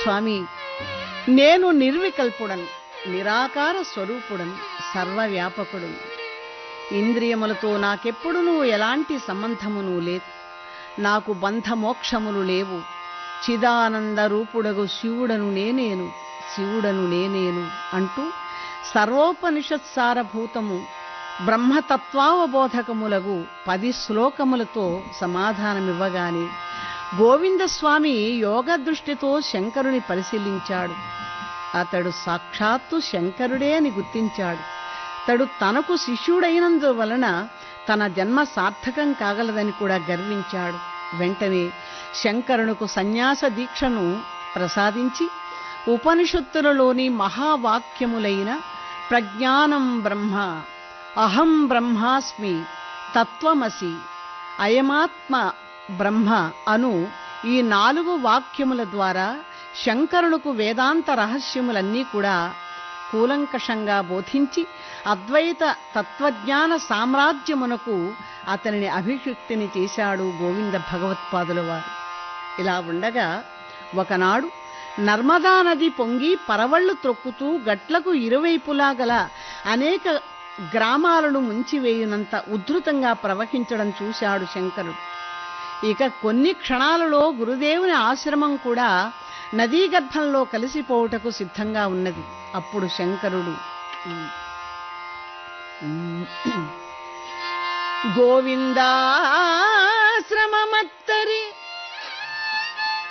స్వామి నేను నిర్వికల్పుడను నిరాకార స్వరూపుడను సర్వవ్యాపకుడును ఇంద్రియములతో నాకెప్పుడునూ ఎలాంటి సంబంధమును లేదు నాకు బంధమోక్షములు లేవు చిదానంద రూపుడగు శివుడను నేనేను శివుడను నేనేను అంటూ సర్వోపనిషత్సారభూతము బ్రహ్మతత్వావబోధకములగు పది శ్లోకములతో సమాధానమివ్వగానే గోవిందస్వామి యోగ దృష్టితో శంకరుని పరిశీలించాడు అతడు సాక్షాత్తు శంకరుడే అని గుర్తించాడు అతడు తనకు శిష్యుడైనందువలన తన జన్మ సార్థకం కాగలదని కూడా గర్వించాడు వెంటనే శంకరునకు సన్యాస దీక్షను ప్రసాదించి ఉపనిషత్తులలోని మహావాక్యములైన ప్రజ్ఞానం బ్రహ్మ అహం బ్రహ్మాస్మి తత్వమసి అయమాత్మ బ్రహ్మ అను ఈ నాలుగు వాక్యముల ద్వారా శంకరులకు వేదాంత రహస్యములన్నీ కూడా కూలంకషంగా బోధించి అద్వైత తత్వజ్ఞాన సామ్రాజ్యమునకు అతనిని అభిషిక్తిని చేశాడు గోవింద భగవత్పాదుల వారు ఇలా ఉండగా ఒకనాడు నర్మదా నది పొంగి పరవళ్లు త్రొక్కుతూ గట్లకు ఇరువైపులా గల అనేక గ్రామాలను ముంచివేయునంత ఉద్ధృతంగా ప్రవహించడం చూశాడు శంకరుడు ఇక కొన్ని క్షణాలలో గురుదేవుని ఆశ్రమం కూడా నదీ గర్భంలో కలిసిపోవుటకు సిద్ధంగా ఉన్నది అప్పుడు శంకరుడు గోవిందాశ్రమమత్తరి